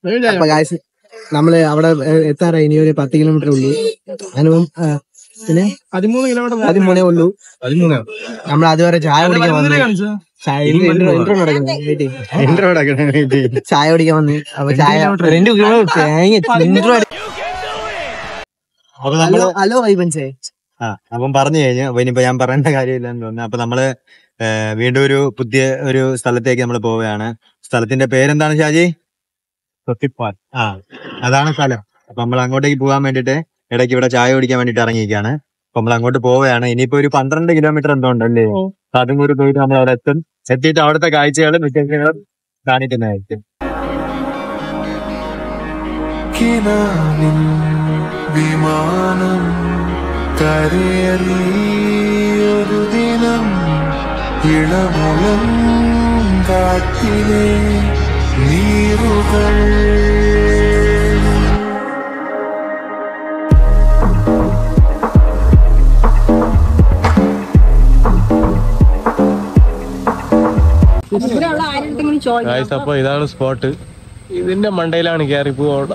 അപ്പൊ ഗായ്സ് നമ്മള് അവിടെ ഏഹ്, എത്താറായി ഇനി ഒരു പത്ത് കിലോമീറ്റർ ഉള്ളൂ അതിനും പിന്നെ പതിമൂന്ന് കിലോമീറ്റർ പതിമൂന്നേ ഉള്ളൂ നമ്മൾ അതുവരെ ചായ കുടിക്കാൻ വന്നു കാണിച്ചാ ചായ intro- intro നടക്കുന്നു. wait ചെയ്യ്. intro നടക്കണം, wait ചെയ്യ്. ചായ കുടിക്കാൻ വന്ന് അപ്പൊ ചായ രണ്ട് കിലോമീറ്റർ തേങ്ങ intro അടി- അപ്പൊ നമ്മള് ഹലോ ഹലോ വൈബൻസേ ആ അപ്പം പറഞ്ഞു കഴിഞ്ഞു അപ്പൊ ഇനിയിപ്പോ ഞാൻ പറയേണ്ട കാര്യമില്ലെന്ന് തോന്നുന്നു അപ്പൊ നമ്മള് ഏഹ്, വീണ്ടും ഒരു പുതിയ ഒരു സ്ഥലത്തേക്ക് നമ്മൾ പോവുകയാണ് സ്ഥലത്തിന്റെ പേരെന്താണ് ഷാജി തൊത്തിപ്പാൽ ആ അതാണ് സ്ഥലം അപ്പൊ നമ്മൾ അങ്ങോട്ടേക്ക് പോകാൻ വേണ്ടിട്ട് ഇടയ്ക്ക് ഇവിടെ ചായ കുടിക്കാൻ വേണ്ടിട്ട് ഇറങ്ങിയിരിക്കുകയാണ് അപ്പൊ നമ്മൾ അങ്ങോട്ട് പോവുകയാണ് ഇനിയിപ്പോ ഒരു പന്ത്രണ്ട് കിലോമീറ്റർ എന്തോ ഉണ്ടല്ലേ അപ്പൊ അതും കൂടി പോയിട്ട് നമ്മൾ അവിടെ എത്തും എത്തിയിട്ട് അവിടുത്തെ കാഴ്ചകളും വിശേഷങ്ങളും കാണിക്കുന്നതായിരിക്കും കിനാവിൻ വിമാനം കരയറിയൊരു ദിനം ഇളമുളം കാട്ടിലെ നീറുകൾ ഗായ്സ് അപ്പൊ ഇതാണ് സ്പോട്ട് ഇതിന്റെ മണ്ടയിലാണ് കയറി പോവുക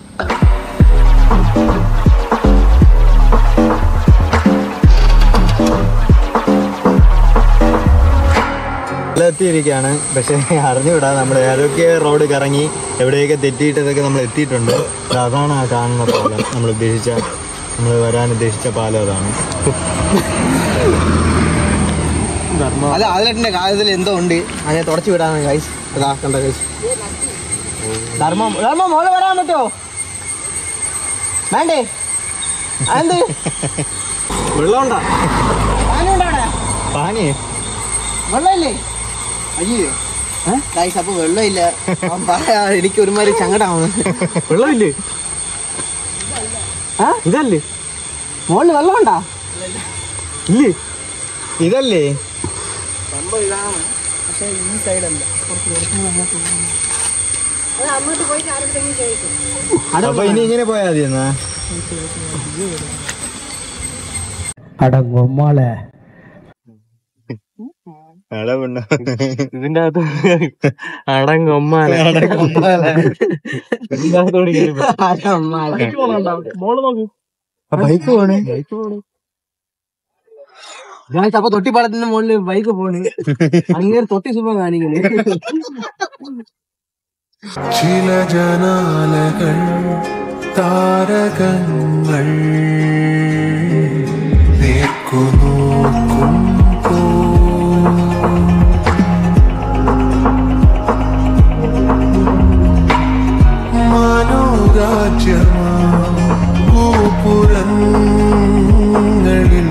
എത്തിയിരിക്കുകയാണ് പക്ഷെ അറിഞ്ഞുവിടാ നമ്മൾ ഏതൊക്കെ റോഡ് കറങ്ങി എവിടെയൊക്കെ തെറ്റിയിട്ടതൊക്കെ നമ്മൾ എത്തിയിട്ടുണ്ട് ദാ അതാണ് ആ കാണുന്ന പാലം നമ്മൾ ഉദ്ദേശിച്ച നമ്മൾ വരാൻ ഉദ്ദേശിച്ച പാലം അതാണ് അല്ല അതിലെന്റെ കാര്യത്തിൽ എന്തോ ഉണ്ട് അങ്ങനെ തുടച്ചു വിടാണ് ഗൈസ് അതാ കണ്ട ഗൈസ് ധർമ്മം ധർമ്മം മോളെ വരാൻ പറ്റോ വേണ്ടേ അതെന്ത് വെള്ളമുണ്ടാ പാനുണ്ടോ അവിടെ പാനി വെള്ളമില്ലേ അയ്യോ ഗൈസ് അപ്പൊ വെള്ളമില്ല അവൻ പറയാ എനിക്ക് ഒരുമാതിരി ചങ്ങടാണ് വെള്ളമില്ലേ ഇതല്ലേ മോളില് വെള്ളമുണ്ടാ ഇല്ലേ ഇതല്ലേ അപ്പൊ ഇനി ഇങ്ങനെ പോയാ മതി എന്നാ അടങ്ങൊമ്മാളെ അളവുണ്ടോ ഇതിന്റെ അകത്ത് അടങ്ങൊമ്മാല മോള് നോക്ക് ബൈക്ക് പോണേ ഗായ്സ് അപ്പൊ തൊട്ടിപ്പാലത്തിന്റെ മുകളില് ബൈക്ക് പോണ് അങ്ങനെ തൊട്ടി സുഖം കാണിക്കുന്നു ചില ജനാലകൾ താരകങ്ങൾ നേർക്കുനോക്കും മനോരാജ്യമാ ഗോപുരങ്ങളിൽ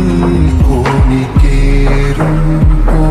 കോണിക്കേറും പോ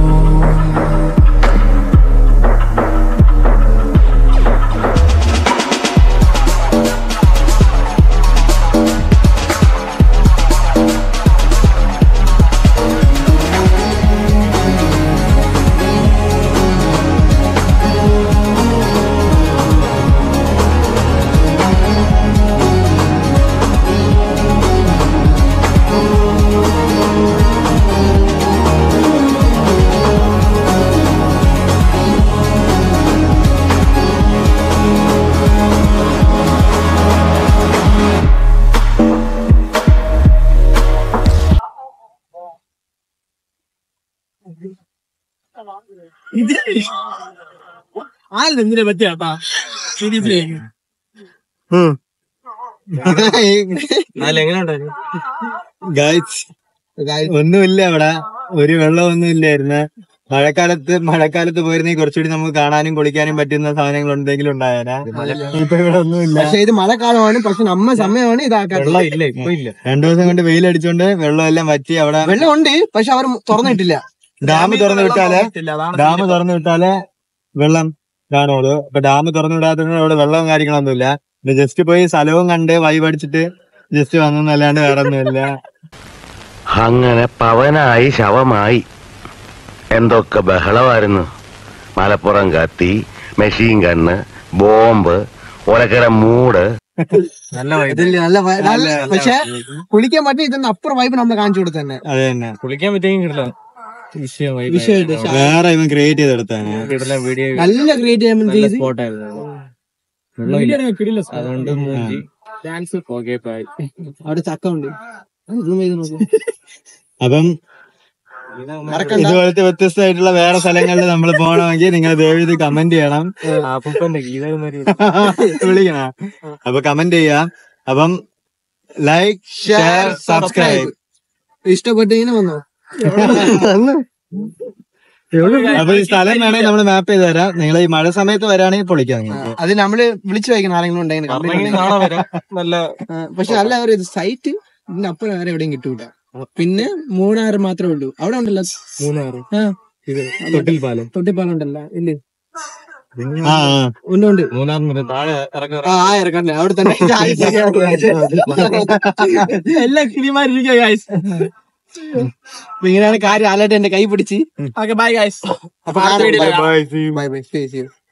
ആരെന്തിനെ പറ്റിയാട്ടാ സീരിയസ്ലി ഗായ്സ് ഒന്നുമില്ല അവിടെ ഒരു വെള്ളമൊന്നും ഇല്ലായിരുന്നു മഴക്കാലത്ത് മഴക്കാലത്ത് പോയിരുന്നെങ്കിൽ കുറച്ചുകൂടി നമുക്ക് കാണാനും കുളിക്കാനും പറ്റുന്ന സാധനങ്ങൾ എന്തെങ്കിലും ഉണ്ടായാലാ ഇപ്പൊ ഇവിടെ ഒന്നുമില്ല പക്ഷെ ഇത് മഴക്കാലമാണ് പക്ഷെ നമ്മ സമയമാണ് ഇതാക്കാൻ വെള്ളം ഇല്ല ഇപ്പൊ ഇല്ല രണ്ടു ദിവസം കൊണ്ട് വെയിലടിച്ചോണ്ട് വെള്ളമെല്ലാം വറ്റി അവിടെ വെള്ളമുണ്ട് പക്ഷെ അവർ തുറന്നിട്ടില്ല ഡാം തുറന്നു വിട്ടാല് ഡാം തുറന്നു വിട്ടാല് വെള്ളം കാണുള്ളൂ അപ്പൊ ഡാം തുറന്നു വിടാത്തതിന് അവിടെ വെള്ളവും കാര്യങ്ങളൊന്നുമില്ല ജസ്റ്റ് പോയി സ്ഥലവും കണ്ട് വൈബ് അടിച്ചിട്ട് ജസ്റ്റ് വന്നല്ലാണ്ട് വേറെ ഒന്നുമില്ല അങ്ങനെ പവനായി ശവമായി എന്തൊക്കെ ബഹളമായിരുന്നു മലപ്പുറം കത്തി മെഷീൻ കണ്ണ് ബോംബ് ഒലക്കര മൂട് നല്ല ഇതില് നല്ല വ- നല്ല പക്ഷെ കുളിക്കാൻ പറ്റും ഇതിന്റെ അപ്പുറം വൈബ് നമ്മൾ കാണിച്ചു കൊടുത്തു തന്നെ അത് തന്നെ കുളിക്കാൻ പറ്റിയെങ്കിൽ കിട്ടില്ല വിഷയമായി വിഷയമായിട്ട് വേറെ ഇവൻ ക്രിയേറ്റ് ചെയ്തെടുത്താണ് കിട്ടില്ല വീഡിയോ നല്ല ക്രിയേറ്റ് ചെയ്യാൻ നല്ല ചെയ്ത് സ്പോട്ടായിരുന്നു അതുകൊണ്ട് മൂഞ്ചി ഓക്കെ ബൈ അവിടെ ചക്ക ഉണ്ട് zoom ചെയ്ത് നോക്ക്. അപ്പം ഇതുപോലത്തെ വ്യത്യസ്തമായിട്ടുള്ള വേറെ സ്ഥലങ്ങളിൽ നമ്മൾ പോകണമെങ്കിൽ നിങ്ങൾ ദയവീത് കമന്റ് ചെയ്യണം അപ്പൂപ്പന്റെ ഗീത വിളിക്കണ അപ്പൊ കമന്റ് ചെയ്യാം അപ്പം ലൈക്ക് ഷെയർ സബ്സ്ക്രൈബ് ഇഷ്ടപ്പെട്ട് ഇങ്ങനെ വന്നോ അപ്പൊ ഈ സ്ഥലം വേണമെങ്കിൽ നമ്മൾ മാപ്പ് ചെയ്ത് തരാം നിങ്ങൾ ഈ മഴ സമയത്ത് വരാണെങ്കിൽ പൊളിക്കാം നിങ്ങൾക്ക് അത് നമ്മള് വിളിച്ചു വായിക്കണം ആരെങ്കിലും ഉണ്ടെങ്കിൽ നാളെ വരാം നല്ല പക്ഷെ അല്ല ഒരു സൈറ്റ് ഇതിന്റെ അപ്പുറം വേറെ എവിടെയും കിട്ടൂല പിന്നെ മൂന്നാറ് മാത്രമേ ഉള്ളൂ അവിടെ ഉണ്ടല്ലോ മൂന്നാറ് ആ ഇത് തൊട്ടിൽ പാലം തൊട്ടിപ്പാലം ഉണ്ടല്ലോ ഇല്ലേ ആ ആ. ഉണ്ട് ഉണ്ട് മൂന്നാറിന് താഴെ ഇറങ്ങി ആ ആ ഇറക്കണ്ടേ അവിടെ തന്നെ എല്ലാം കിളിമാരിരിക്കുക ഗായ്സ് അപ്പൊ ഇങ്ങനെയാണ് കാര്യം ആലായിട്ട് എന്റെ കൈ പിടിച്ച് ഓക്കെ ബൈ ഗായ്സ് അപ്പൊ Bye, bye, see you. Bye bye stay ചെയ്യും